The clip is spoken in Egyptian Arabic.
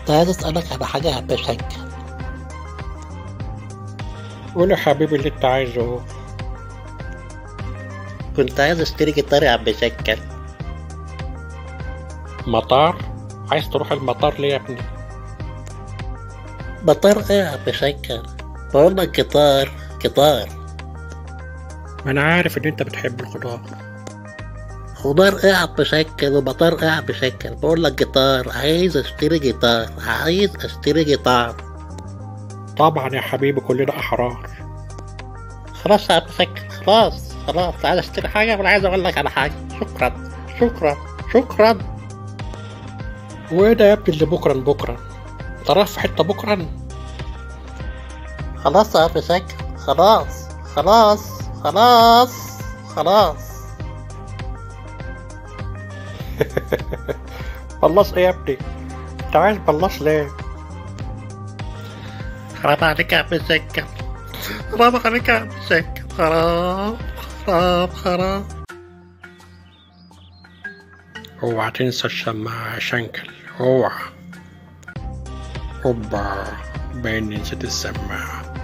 كنت عايز اسألك على حاجة يا عم شنكل قول يا حبيبي اللي انت عايزه كنت عايز اشتري جيتار يا عم شنكل مطار عايز تروح المطار ليه يا ابني مطار ايه يا عم شنكل بقول لك جيتار جيتار ما انا عارف ان انت بتحب الخضار خضار ايه يا عم شنكل ومطار ايه يا عم شنكل بقول لك جيتار عايز اشتري جيتار عايز اشتري جيتار طبعا يا حبيبي كلنا احرار خلاص يا عم شنكل خلاص خلاص عايز اشتري حاجة ولا عايز اقول لك على حاجة شكرا شكرا شكرا وايه ده يا ابني اللي بكرا بكرا انت رايح في حته بكرا خلاص يا عم شنكل خلاص خلاص خلاص خلاص بلاص ايه يا ابني انت عايز بلاص ليه حرام عليك يا عم شنكل حرام عليك يا عم شنكل حرام حرام حرام اوعى تنسى الشماعة يا شنكل اوعى اوبا باين نسيت السماعة